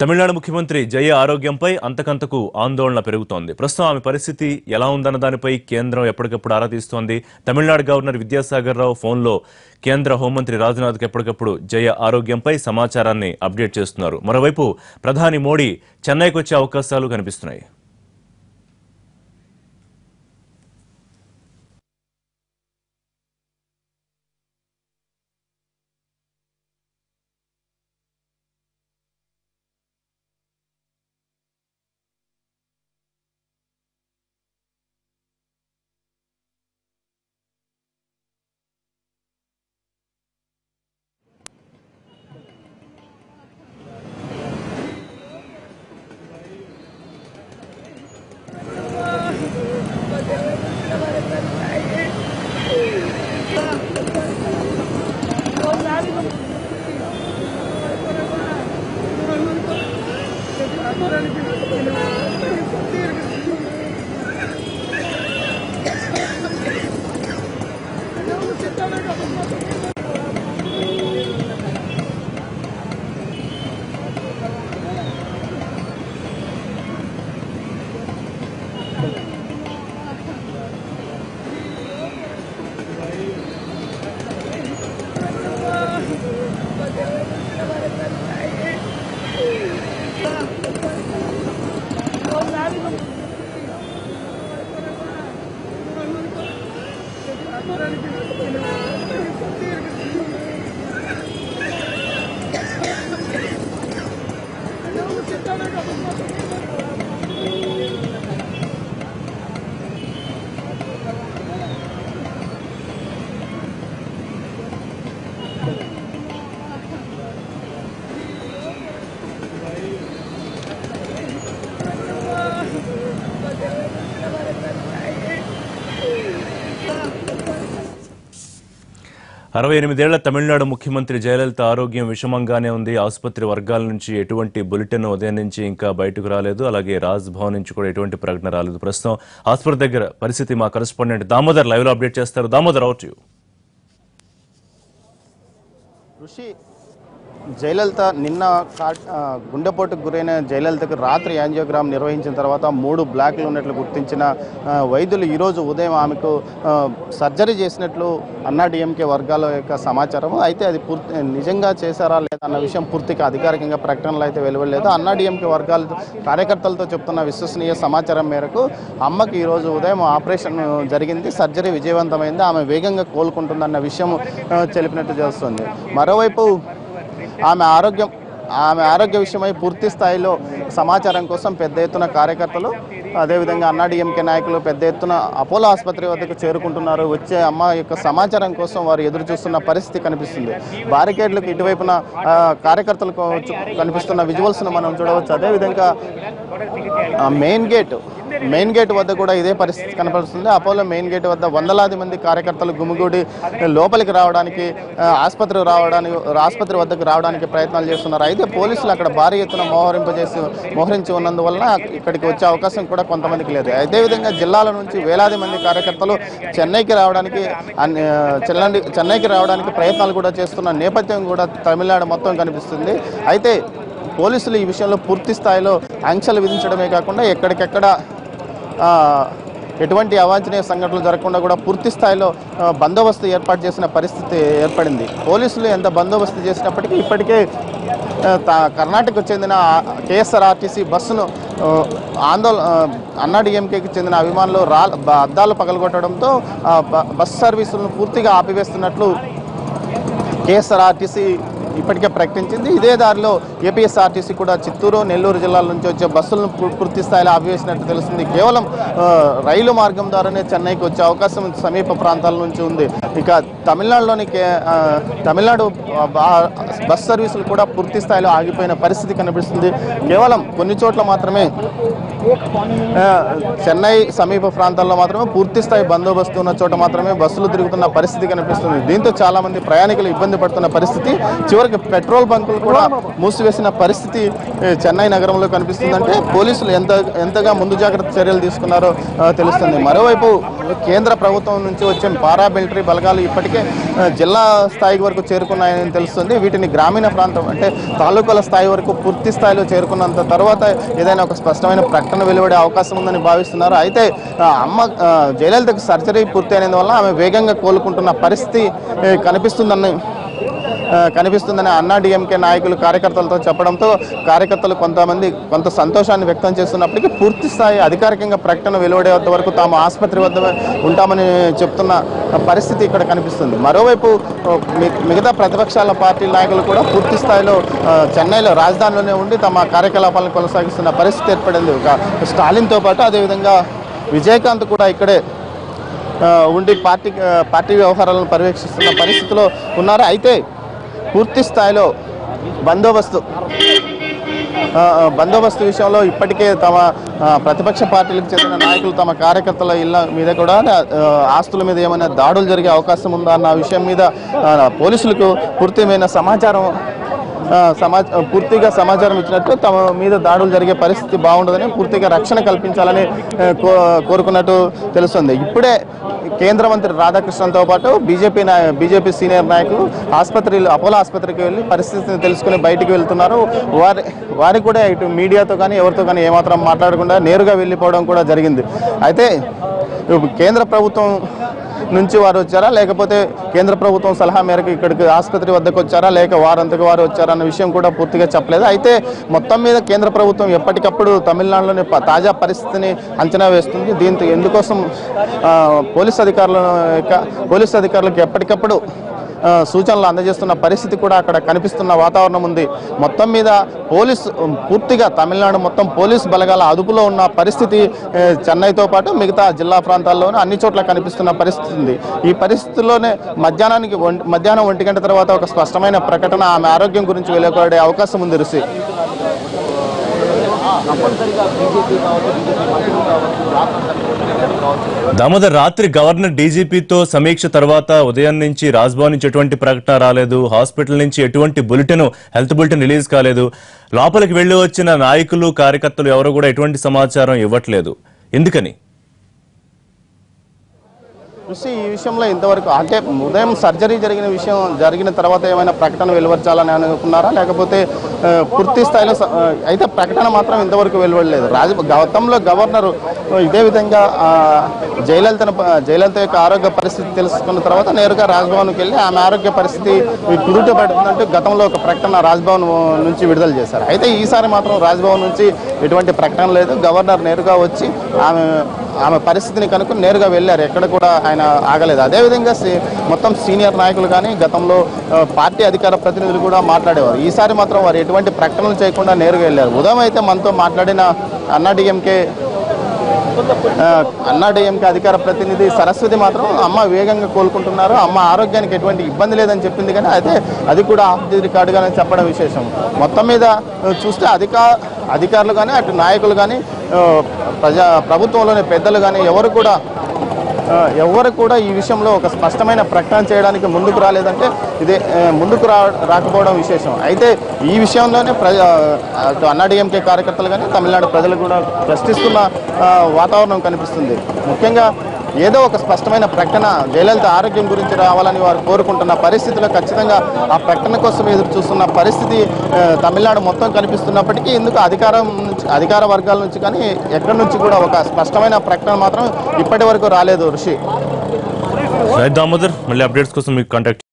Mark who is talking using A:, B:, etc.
A: తమిళనాడు ముఖ్యమంత్రి జయ ఆరోగ్యంపై అంతకంతకు ఆందోళన పెరుగుతోంది ప్రస్తుతం ఆమె పరిస్థితి ఎలా ఉందన్న దానిపై కేంద్రం ఎప్పటికప్పుడు ఆరా తీస్తోంది తమిళనాడు గవర్నర్ విద్యాసాగర్ రావు ఫోన్లో కేంద్ర హోంమంత్రి రాజ్నాథ్కి ఎప్పటికప్పుడు జయ ఆరోగ్యంపై సమాచారాన్ని అప్డేట్ చేస్తున్నారు మరోవైపు ప్రధాని మోడీ చెన్నైకి వచ్చే అవకాశాలు కనిపిస్తున్నాయి అరవై ఎనిమిదేళ్ల తమిళనాడు ముఖ్యమంత్రి జయలలిత ఆరోగ్యం విషమంగానే ఉంది ఆసుపత్రి వర్గాల నుంచి ఎటువంటి బులెటిన్ ఉదయం నుంచి ఇంకా బయటకు రాలేదు అలాగే రాజ్ భవన్ నుంచి కూడా ఎటువంటి ప్రకటన రాలేదు ప్రస్తుతం ఆసుపత్రి దగ్గర పరిస్థితి మా కరెస్పాండెంట్ దామోదర్ లైవ్ లో అప్డేట్ చేస్తారు దామోదర్ అవుట్ యూ
B: ఋషి జయలలిత నిన్న కా- ఆ, గుండెపోటుకు గురైన జయలలితకు రాత్రి యాంజియోగ్రామ్ నిర్వహించిన తర్వాత మూడు బ్లాక్లు ఉన్నట్లు గుర్తించిన ఆ, వైద్యులు ఈరోజు ఉదయం ఆమెకు ఆ, సర్జరీ చేసినట్లు అన్నా డిఎంకే వర్గాల యొక్క సమాచారం అయితే అది పూర్తి నిజంగా చేశారా లేదా అన్న విషయం పూర్తిగా అధికారికంగా ప్రకటనలు అయితే వెలువడలేదు అన్నా డిఎంకే వర్గాల కార్యకర్తలతో చెప్తున్న విశ్వసనీయ సమాచారం మేరకు అమ్మకి ఈరోజు ఉదయం ఆపరేషన్ జరిగింది సర్జరీ విజయవంతమైంది ఆమె వేగంగా కోలుకుంటుందన్న విషయం ఆ, తెలిపినట్టు తెలుస్తుంది మరోవైపు ఆమె ఆరోగ్యం ఆమె ఆరోగ్య విషయమై పూర్తి స్థాయిలో సమాచారం కోసం పెద్ద ఎత్తున కార్యకర్తలు అదేవిధంగా అన్నాడీఎంకే నాయకులు పెద్ద ఎత్తున అపోలో ఆసుపత్రి వద్దకు చేరుకుంటున్నారు వచ్చే అమ్మ యొక్క సమాచారం కోసం వారు ఎదురు చూస్తున్న పరిస్థితి కనిపిస్తుంది బారికేడ్లకు ఇటువైపున ఆ, కార్యకర్తలకు చు- కనిపిస్తున్న విజువల్స్ను మనం చూడవచ్చు అదేవిధంగా ఆ, మెయిన్ గేట్ మెయిన్ గేట్ వద్ద కూడా ఇదే పరిస్థితి కనపడుతుంది అపోలో మెయిన్ గేట్ వద్ద వందలాది మంది కార్యకర్తలు గుమిగూడి లోపలికి రావడానికి ఆ, ఆసుపత్రి రావడానికి ఆసుపత్రి వద్దకు రావడానికి ప్రయత్నాలు చేస్తున్నారు అయితే పోలీసులు అక్కడ భారీ ఎత్తున మోహరింపజేసి మోహరించి ఉన్నందువలన ఇక్కడికి వచ్చే అవకాశం కూడా కొంతమందికి లేదు అదేవిధంగా జిల్లాల నుంచి వేలాది మంది కార్యకర్తలు చెన్నైకి రావడానికి అన్ని- ఆ, చెల్లండి చెన్నైకి రావడానికి ప్రయత్నాలు కూడా చేస్తున్న నేపథ్యం కూడా తమిళనాడు మొత్తం కనిపిస్తుంది అయితే పోలీసులు ఈ విషయంలో పూర్తి స్థాయిలో ఆంక్షలు విధించడమే కాకుండా ఎక్కడికెక్కడ ఆ, ఎటువంటి అవాంఛనీయ సంఘటనలు జరగకుండా కూడా పూర్తి స్థాయిలో ఆ, బందోబస్తు ఏర్పాటు చేసిన పరిస్థితి ఏర్పడింది పోలీసులు ఎంత బందోబస్తు చేసినప్పటికీ ఇప్పటికే ఆ, తా- కర్ణాటకకు చెందిన కేఎస్ఆర్ఆర్టీసీ బస్సును ఆ, ఆందోళన అన్నా డిఎంకేకి చెందిన అభిమానులు రా బ- అద్దాలు పగలగొట్టడంతో ఆ, బ- బస్ సర్వీసులను పూర్తిగా ఆపివేస్తున్నట్లు కేఎస్ఆర్ఆర్టీసీ ఇప్పటికే ప్రకటించింది ఇదే దారిలో ఏపీఎస్ఆర్టీసీ కూడా చిత్తూరు నెల్లూరు జిల్లాల నుంచి వచ్చే బస్సులను పూ- పూర్తి స్థాయిలో ఆపివేసినట్టు తెలుస్తుంది కేవలం ఆ, రైలు మార్గం ద్వారానే చెన్నైకి వచ్చే అవకాశం సమీప ప్రాంతాల నుంచి ఉంది ఇక తమిళనాడులోని కే- ఆ, తమిళనాడు ఆ, బా- బస్ సర్వీసులు కూడా పూర్తి స్థాయిలో ఆగిపోయిన పరిస్థితి కనిపిస్తుంది కేవలం కొన్ని చోట్ల మాత్రమే ఆ, చెన్నై సమీప ప్రాంతాల్లో మాత్రమే పూర్తి స్థాయి బందోబస్తు ఉన్న చోట మాత్రమే బస్సులు తిరుగుతున్న పరిస్థితి కనిపిస్తుంది దీంతో చాలా మంది ప్రయాణికులు ఇబ్బంది పడుతున్న పరిస్థితి చివరి చివరికి పెట్రోల్ బంకులు కూడా మూసివేసిన పరిస్థితి ఏ, చెన్నై నగరంలో కనిపిస్తుందంటే పోలీసులు ఎంత ఎంతగా ముందు జాగ్రత్త చర్యలు తీసుకున్నారో ఆ, తెలుస్తుంది మరోవైపు కేంద్ర ప్రభుత్వం నుంచి వచ్చే పారామిలిటరీ బలగాలు ఇప్పటికే ఆ, జిల్లా స్థాయి వరకు చేరుకున్నాయని తెలుస్తుంది వీటిని గ్రామీణ ప్రాంతం అంటే తాలూకాల స్థాయి వరకు పూర్తి స్థాయిలో చేరుకున్నంత తర్వాత ఏదైనా ఒక స్పష్టమైన ప్రకటన వెలువడే అవకాశం ఉందని భావిస్తున్నారు అయితే ఆ, అమ్మ ఆ, జయలలితకు సర్జరీ పూర్తి అయినందువల్ల ఆమె వేగంగా కోలుకుంటున్న పరిస్థితి ఏ, కనిపిస్తుందని ఆ, కనిపిస్తుందని అన్నా డిఎంకే నాయకులు కార్యకర్తలతో చెప్పడంతో కార్యకర్తలు కొంతమంది కొంత సంతోషాన్ని వ్యక్తం చేస్తున్నప్పటికీ పూర్తి స్థాయి అధికారికంగా ప్రకటన వెలువడేంత వరకు తాము ఆసుపత్రి వద్ద ఉంటామని చెప్తున్న పరిస్థితి ఇక్కడ కనిపిస్తుంది మరోవైపు ఓ, మి- మిగతా ప్రతిపక్షాల పార్టీ నాయకులు కూడా పూర్తి స్థాయిలో ఆ, చెన్నైలో రాజధానిలోనే ఉండి తమ కార్యకలాపాలను కొనసాగిస్తున్న పరిస్థితి ఏర్పడింది ఒక స్టాలిన్తో పాటు అదేవిధంగా విజయకాంత్ కూడా ఇక్కడే ఆ, ఉండి పార్టీ ఆ, పార్టీ వ్యవహారాలను పర్యవేక్షిస్తున్న పరిస్థితిలో ఉన్నారు అయితే పూర్తి స్థాయిలో బందోబస్తు ఆ, ఆ, బందోబస్తు విషయంలో ఇప్పటికే తమ ఆ, ప్రతిపక్ష పార్టీలకు చెందిన నాయకులు తమ కార్యకర్తల ఇళ్ళ మీద కూడా ఆ, ఆస్తుల మీద ఏమైనా దాడులు జరిగే అవకాశం ఉందా అన్న విషయం మీద ఆ, పోలీసులకు పూర్తిమైన సమాచారం ఆ, సమా పూర్తిగా సమాచారం ఇచ్చినట్టు తమ మీద దాడులు జరిగే పరిస్థితి బాగుండదని పూర్తిగా రక్షణ కల్పించాలని ఆ, కో- కోరుకున్నట్టు తెలుస్తుంది ఇప్పుడే కేంద్ర మంత్రి రాధాకృష్ణన్తో పాటు బీజేపీ నాయ బీజేపీ సీనియర్ నాయకులు ఆసుపత్రిలో అపోలో ఆసుపత్రికి వెళ్ళి పరిస్థితిని తెలుసుకుని బయటికి వెళ్తున్నారు వారి వారికి కూడా ఇటు మీడియాతో కానీ ఎవరితో కానీ ఏమాత్రం మాట్లాడకుండా నేరుగా వెళ్ళిపోవడం కూడా జరిగింది అయితే ఇప్పుడు కేంద్ర ప్రభుత్వం నుంచి వారు వచ్చారా లేకపోతే కేంద్ర ప్రభుత్వం సలహా మేరకు ఇక్కడికి ఆసుపత్రి వద్దకు వచ్చారా లేక వారంతకు వారు వచ్చారా అన్న విషయం కూడా పూర్తిగా చెప్పలేదు అయితే మొత్తం మీద కేంద్ర ప్రభుత్వం ఎప్పటికప్పుడు తమిళనాడులోని ప- తాజా పరిస్థితిని అంచనా వేస్తుంది దీంతో ఎందుకోసం ఆ, పోలీస్ అధికారుల యొక్క పోలీస్ అధికారులకు ఎప్పటికప్పుడు ఆ, సూచనలు అందజేస్తున్న పరిస్థితి కూడా అక్కడ కనిపిస్తున్న వాతావరణం ఉంది మొత్తం మీద పోలీస్ ఉమ్, పూర్తిగా తమిళనాడు మొత్తం పోలీస్ బలగాల అదుపులో ఉన్న పరిస్థితి ఏ, చెన్నైతో పాటు మిగతా జిల్లా ప్రాంతాల్లోనూ అన్ని చోట్ల కనిపిస్తున్న పరిస్థితి ఉంది ఈ పరిస్థితుల్లోనే మధ్యాహ్నానికి ఒంటి- మధ్యాహ్నం ఒంటి గంట తర్వాత ఒక స్పష్టమైన ప్రకటన ఆమె ఆరోగ్యం గురించి వెలువడే అవకాశం ఉంది రుసి
A: దామోదర్ రాత్రి గవర్నర్ డీజీపీతో సమీక్ష తర్వాత ఉదయం నుంచి రాజ్భవన్ నుంచి ఎటువంటి ప్రకటన రాలేదు హాస్పిటల్ నుంచి ఎటువంటి బులెటిన్ హెల్త్ బులెటిన్ రిలీజ్ కాలేదు లోపలికి వెళ్ళి వచ్చిన నాయకులు కార్యకర్తలు ఎవరు కూడా ఎటువంటి సమాచారం ఇవ్వట్లేదు ఎందుకని
B: చూసి ఈ విషయంలో ఇంతవరకు అంటే ఉదయం సర్జరీ జరిగిన విషయం జరిగిన తర్వాత ఏమైనా ప్రకటన వెలువచ్చాలని అనుకున్నారా లేకపోతే ఆ, పూర్తి స్థాయిలో స- ఆ, అయితే ప్రకటన మాత్రం ఇంతవరకు వెలువడలేదు రాజ గతంలో గవర్నర్ ఇదే విధంగా ఆ, జయలలితను ప- జయలలిత యొక్క ఆరోగ్య పరిస్థితి తెలుసుకున్న తర్వాత నేరుగా రాజ్భవన్కి వెళ్ళి ఆమె ఆరోగ్య పరిస్థితి కుదుట పడుతుందంటూ గతంలో ఒక ప్రకటన రాజ్భవన్ నుంచి విడుదల చేశారు అయితే ఈసారి మాత్రం రాజ్భవన్ నుంచి ఎటువంటి ప్రకటన లేదు గవర్నర్ నేరుగా వచ్చి ఆమె ఆమె పరిస్థితిని కనుక్కొని నేరుగా వెళ్ళారు ఎక్కడ కూడా ఆయన ఆగలేదు అదేవిధంగా సీ- మొత్తం సీనియర్ నాయకులు కానీ గతంలో ఆ, పార్టీ అధికార ప్రతినిధులు కూడా మాట్లాడేవారు ఈసారి మాత్రం వారు ఎటువంటి ప్రకటనలు చేయకుండా నేరుగా వెళ్ళారు ఉదయం అయితే మనతో మాట్లాడిన అన్నాడీఎంకే అన్నాడీఎంకే అధికార ప్రతినిధి సరస్వతి మాత్రం అమ్మ వేగంగా కోలుకుంటున్నారు అమ్మ ఆరోగ్యానికి ఎటువంటి ఇబ్బంది లేదని చెప్పింది కానీ అయితే అది కూడా ఆఫ్ ది రికార్డుగానే చెప్పడం విశేషం మొత్తం మీద ఆ, చూస్తే అధికా అధికారులు కానీ అటు నాయకులు కానీ ఆ, ప్రజా ప్రభుత్వంలోని పెద్దలు కానీ ఎవరు కూడా ఆ, ఎవరు కూడా ఈ విషయంలో ఒక స్పష్టమైన ప్రకటన చేయడానికి ముందుకు రాలేదంటే ఇదే ఆ, ముందుకు రా రాకపోవడం విశేషం అయితే ఈ విషయంలోనే ప్రజ అటు అన్నాడీఎంకే కార్యకర్తలు కానీ తమిళనాడు ప్రజలు కూడా ప్రశ్నిస్తున్న ఆ, వాతావరణం కనిపిస్తుంది ముఖ్యంగా ఏదో ఒక స్పష్టమైన ప్రకటన జయలలిత ఆరోగ్యం గురించి రావాలని వారు కోరుకుంటున్న పరిస్థితిలో ఖచ్చితంగా ఆ ప్రకటన కోసం ఎదురు చూస్తున్న పరిస్థితి ఆ, తమిళనాడు మొత్తం కనిపిస్తున్నప్పటికీ ఇందుకు అధికారం నుంచి అధికార వర్గాల నుంచి కానీ ఎక్కడి నుంచి కూడా ఒక స్పష్టమైన ప్రకటన మాత్రం ఇప్పటి వరకు రాలేదు ఋషి
A: రైట్ దామోదర్ మళ్ళీ అప్డేట్స్ కోసం మీకు కాంటాక్ట్